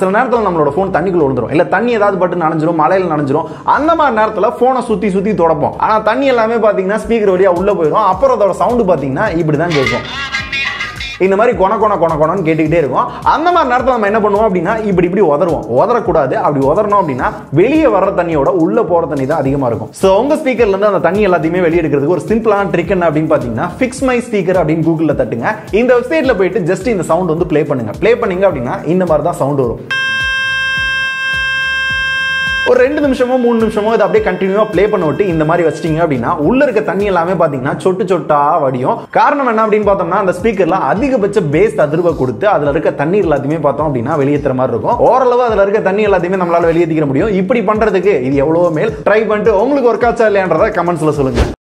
சில நேரத்தில் நம்மளோட ஃபோன் தண்ணிக்குள்ள விழுந்துரும் இல்ல தண்ணி ஏதாவது பட்டு நனைஞ்சிரும் மழையில நனைஞ்சிரும் அந்த மாதிரி நேரத்தில் ஃபோனை சுத்தி சுத்தி தொடப்போம் ஆனா தண்ணி எல்லாமே பாத்தீங்கன்னா ஸ்பீக்கர் வழியா உள்ள போயிடும் அப்புறம் அதோட சவுண்டு பாத்தீங்கன்னா இப்படி தான் கேட்கும் இந்த மாதிரி கொன கொன கொன கொனன்னு கேட்டுக்கிட்டே இருக்கும் அந்த மாதிரி நேரத்தில் நம்ம என்ன பண்ணுவோம் அப்படின்னா இப்படி இப்படி உதருவோம் உதறக்கூடாது அப்படி உதறணும் அப்படின்னா வெளியே வர்ற தண்ணியோட உள்ள போற தண்ணி தான் அதிகமா இருக்கும் ஸோ உங்க ஸ்பீக்கர்ல இருந்து அந்த தண்ணி எல்லாத்தையுமே வெளியே எடுக்கிறதுக்கு ஒரு சிம்பிளான ட்ரிக் என்ன அப்படின்னு பாத்தீங்கன்னா ஃபிக்ஸ் மை ஸ்பீக்கர் அப்படின்னு கூகுளில் தட்டுங்க இந்த வெப்சைட்ல போயிட்டு ஜஸ்ட் இந்த சவுண்ட் வந்து ப்ளே பண்ணுங்க ப்ளே பண்ணீங்க அப்படின்னா இந்த மாதிரி தான் சவுண்ட் வரும் ஒரு ரெண்டு நிமிஷமோ மூணு நிமிஷமோ இதை அப்படியே கண்டினியூவா ப்ளே பண்ண விட்டு இந்த மாதிரி வச்சிட்டீங்க அப்படின்னா உள்ள இருக்க தண்ணி எல்லாமே பாத்தீங்கன்னா சொட்டு சொட்டா வடியும் காரணம் என்ன அப்படின்னு பார்த்தோம்னா அந்த ஸ்பீக்கர்ல அதிகபட்ச பேஸ் அதிர்வை கொடுத்து அதுல இருக்க தண்ணீர் எல்லாத்தையுமே பார்த்தோம் அப்படின்னா வெளியேற்றுற மாதிரி இருக்கும் ஓரளவு அதுல இருக்க தண்ணி எல்லாத்தையுமே நம்மளால வெளியேற்றிக்க முடியும் இப்படி பண்றதுக்கு இது எவ்வளவு மேல் ட்ரை பண்ணிட்டு உங்களுக்கு ஒர்க் ஆச்சா இல்லையான்றத கமெண்ட்ஸ்ல சொல்லுங்க